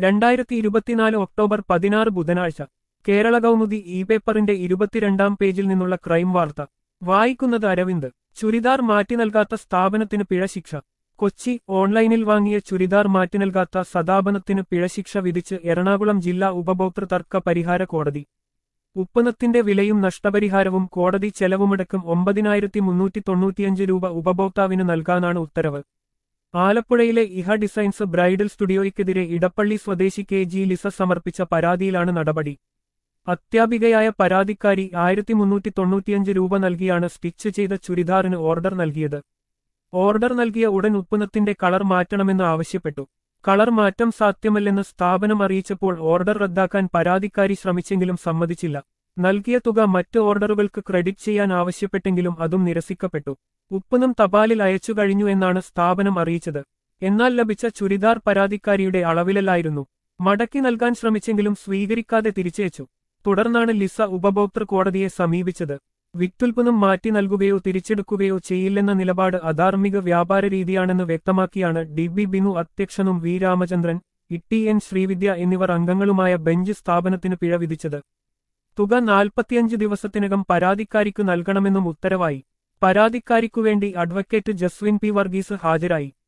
രണ്ടായിരത്തി ഇരുപത്തിനാല് ഒക്ടോബർ പതിനാറ് ബുധനാഴ്ച കേരള കൗമുദി ഇ പേപ്പറിന്റെ ഇരുപത്തിരണ്ടാം പേജിൽ നിന്നുള്ള ക്രൈം വാർത്ത വായിക്കുന്നത് അരവിന്ദ് ചുരിദാർ മാറ്റി നൽകാത്ത സ്ഥാപനത്തിന് പിഴശിക്ഷ കൊച്ചി ഓൺലൈനിൽ വാങ്ങിയ ചുരിദാർ മാറ്റി നൽകാത്ത സതാപനത്തിന് പിഴശിക്ഷ വിധിച്ച് എറണാകുളം ജില്ലാ ഉപഭോക്തൃ തർക്ക പരിഹാര കോടതി ഉപ്പനത്തിന്റെ വിലയും നഷ്ടപരിഹാരവും കോടതി ചെലവുമടക്കം ഒമ്പതിനായിരത്തി മുന്നൂറ്റി തൊണ്ണൂറ്റിയഞ്ച് രൂപ ഉപഭോക്താവിന് നൽകാനാണ് ഉത്തരവ് ആലപ്പുഴയിലെ ഇഹ ഡിസൈൻസ് ബ്രൈഡൽ സ്റ്റുഡിയോയ്ക്കെതിരെ ഇടപ്പള്ളി സ്വദേശി കെ ജി ലിസ സമർപ്പിച്ച പരാതിയിലാണ് നടപടി അത്യാപികയായ പരാതിക്കാരി ആയിരത്തി മുന്നൂറ്റി തൊണ്ണൂറ്റിയഞ്ച് രൂപ നൽകിയാണ് സ്റ്റിച്ച് ചെയ്ത ചുരിദാറിന് ഓർഡർ നൽകിയത് ഓർഡർ നൽകിയ ഉടൻ ഉത്പന്നത്തിന്റെ കളർ മാറ്റണമെന്ന് ആവശ്യപ്പെട്ടു കളർ മാറ്റം സാധ്യമല്ലെന്ന് സ്ഥാപനം അറിയിച്ചപ്പോൾ ഓർഡർ റദ്ദാക്കാൻ പരാതിക്കാരി ശ്രമിച്ചെങ്കിലും സമ്മതിച്ചില്ല നൽകിയ തുക മറ്റ് ഓർഡറുകൾക്ക് ക്രെഡിറ്റ് ചെയ്യാൻ ആവശ്യപ്പെട്ടെങ്കിലും അതും നിരസിക്കപ്പെട്ടു ഉപ്പനം തപാലിൽ അയച്ചു കഴിഞ്ഞു എന്നാണ് സ്ഥാപനം അറിയിച്ചത് എന്നാൽ ലഭിച്ച ചുരിദാർ പരാതിക്കാരിയുടെ അളവിലല്ലായിരുന്നു മടക്കി നൽകാൻ ശ്രമിച്ചെങ്കിലും സ്വീകരിക്കാതെ തിരിച്ചയച്ചു തുടർന്നാണ് ലിസ ഉപഭോക്തൃ കോടതിയെ സമീപിച്ചത് വിറ്റുൽപ്പന്നം മാറ്റി നൽകുകയോ തിരിച്ചെടുക്കുകയോ ചെയ്യില്ലെന്ന നിലപാട് അധാർമിക വ്യാപാര രീതിയാണെന്ന് വ്യക്തമാക്കിയാണ് ഡി ബി ബിനു അധ്യക്ഷനും V Ramachandran T N Sreevidya എന്നിവർ അംഗങ്ങളുമായ ബെഞ്ച് സ്ഥാപനത്തിന് പിഴ വിധിച്ചത് തുക നാൽപ്പത്തിയഞ്ച് ദിവസത്തിനകം പരാതിക്കാരിക്കു നൽകണമെന്നും ഉത്തരവായി പരാതിക്കാരിക്കുവേണ്ടി അഡ്വക്കേറ്റ് ജസ്വിൻ പി വർഗീസ് ഹാജരായി